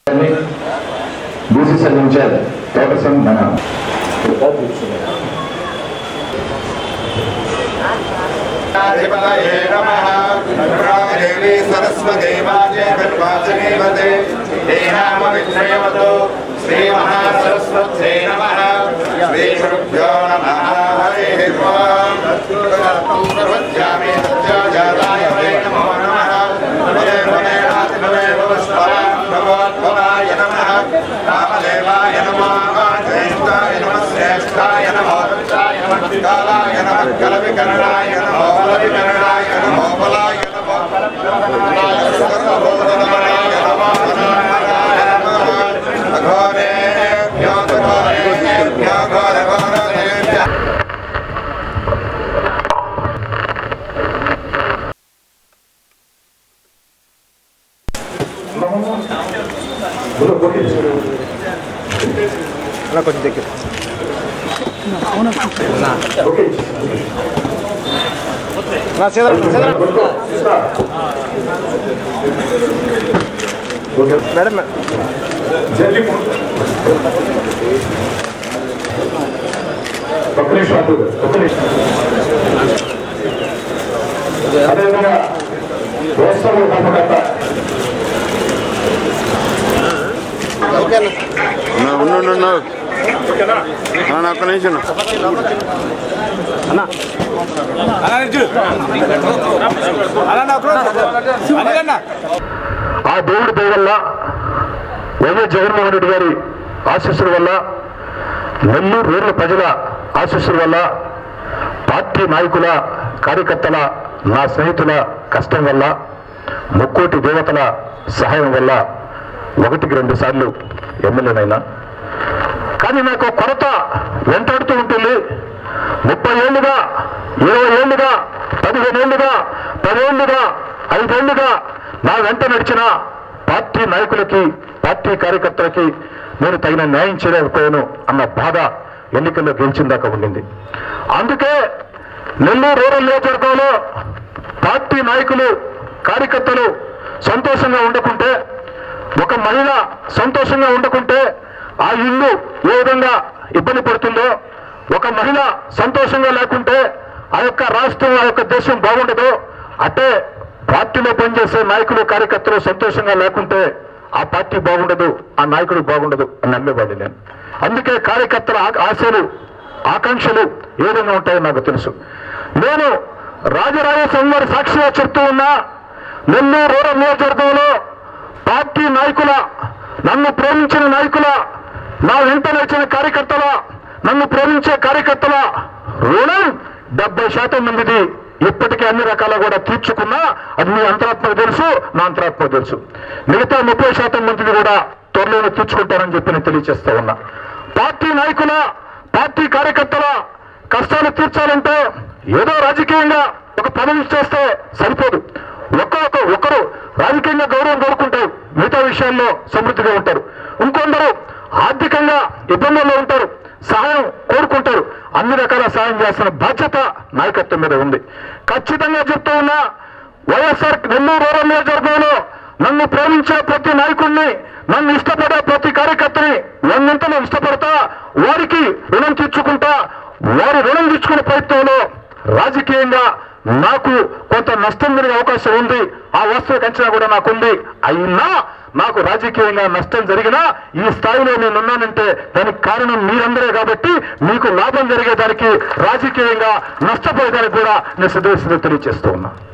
BCC incharge తోటసం మన अधिपतये नमः देवी सरस्वती वाजे निर्वाचनीवते देहामविक्षयवतो श्रीमहासरस्वत्यै नमः श्रीगुरुभ्यो नमः हरिः ओम् सर्वज्ञामि सत्याजाताय वै नमो नमः भवे भवेनातिभवे भवस्वरां भगवद्भवाय नमः रामदेवाय नमः जयन्ताय नमः श्रेष्ठाय नमो दत्ताय नमः कालाय नमः कलविकरणाय नमो बलविकरणाय नमो बलाय नमो बलाय सर्वभूतधमनाय नमो धनाय नमः अघोरेभ्यो घोरेभ्यो घोरघोरेभ्यो ఒక్క నిమిషం అటు ఒక్క నిమిషం అదేవిధంగా వ్యవస్థలు కర్మకర్త ఉండు ఉండు, ఉండు అన్న ఒక్క నిమిషం ఆ దేవుడి దయ వల్ల వైఎస్ జగన్మోహన్ రెడ్డి గారి ఆశీస్సుల వల్ల నెల్లూరు రూరల్ ప్రజల ఆశీస్సుల వల్ల పార్టీ నాయకుల కార్యకర్తల నా స్నేహితుల కష్టం వల్ల ముక్కోటి దేవతల సహాయం వల్ల ఒకటికి రెండు సార్లు ఎమ్మెల్యేనైనా కానీ నాకు కొరత వెంటాడుతూ ఉంటుంది ముప్పై ఏళ్ళుగా ఇరవై ఏళ్ళుగా పదిహేను ఏళ్ళుగా పదేళ్లుగా ఐదేళ్లుగా నా వెంట నడిచిన పార్టీ నాయకులకి పార్టీ కార్యకర్తలకి నేను తగిన న్యాయం చేయలేకపోయాను అన్న బాధ ఎన్నికల్లో గెలిచిన దాకా ఉండింది అందుకే నెల్లూరు రూరల్ నియోజకవర్గంలో పార్టీ నాయకులు కార్యకర్తలు సంతోషంగా ఉండకుంటే ఒక మహిళ సంతోషంగా ఉండకుంటే ఆ ఇల్లు ఏ విధంగా ఇబ్బంది పడుతుందో ఒక మహిళ సంతోషంగా లేకుంటే ఆ యొక్క రాష్ట్రం ఆ యొక్క దేశం బాగుండదు అంటే పార్టీలో పనిచేసే నాయకులు కార్యకర్తలు సంతోషంగా లేకుంటే ఆ పార్టీ బాగుండదు ఆ నాయకుడు బాగుండదు అని నమ్మేవాడిని నేను అందుకే కార్యకర్తల ఆ- ఆశలు ఆకాంక్షలు ఏ విధంగా ఉంటాయో నాకు తెలుసు నేను రాజరాజ వారి సాక్షిగా చెప్తూ ఉన్నా నెల్లూరు రూరల్ నియోజకవర్గంలో పార్టీ నాయకుల నన్ను ప్రేమించిన నాయకుల నా వెంట నడిచిన కార్యకర్తల నన్ను ప్రేమించే కార్యకర్తల రుణం డెబ్బై శాతం మందిది ఇప్పటికీ అన్ని రకాల కూడా తీర్చుకున్నా అది మీ అంతరాత్మకు తెలుసు నా అంతరాత్మకు తెలుసు మిగతా ముప్పై శాతం మందిని కూడా త్వరలోనే తీర్చుకుంటారని చెప్పి నేను తెలియజేస్తా ఉన్నా పార్టీ నాయకుల పార్టీ కార్యకర్తల కష్టాలు తీర్చాలంటే ఏదో రాజకీయంగా ఒక పదవి చేస్తే సరిపోదు ఒక్కొక్క ఒకరు రాజకీయంగా గౌరవం కోరుకుంటారు మిగతా విషయాల్లో సమృద్ధిగా ఉంటారు ఇంకొందరు ఆర్థికంగా ఇబ్బందుల్లో ఉంటారు సహాయం కోరుకుంటారు అన్ని రకాల సహాయం చేస్తున్న బాధ్యత నాయకత్వం మీద ఉంది ఖచ్చితంగా చెప్తూ ఉన్నా వైఎస్ఆర్ నెల్లూరు రూరల్ నియోజకవర్గంలో నన్ను ప్రేమించే ప్రతి నాయకుడిని నన్ను ఇష్టపడే ప్రతి కార్యకర్తని నన్నంతలో ఇష్టపడతా వారికి రుణం తీర్చుకుంటా వారి రుణం తీర్చుకునే ప్రయత్నంలో రాజకీయంగా నాకు కొంత నష్టం జరిగే అవకాశం ఉంది ఆ వాస్తవిక అంచనా కూడా నాకుంది అయినా నాకు రాజకీయంగా నష్టం జరిగినా ఈ స్థాయిలో నేను ఉన్నానంటే దానికి కారణం మీరందరే కాబట్టి మీకు లాభం జరిగేదానికి రాజకీయంగా నష్టపోయేదానికి కూడా నేను సిద్ధ తెలియజేస్తూ ఉన్నా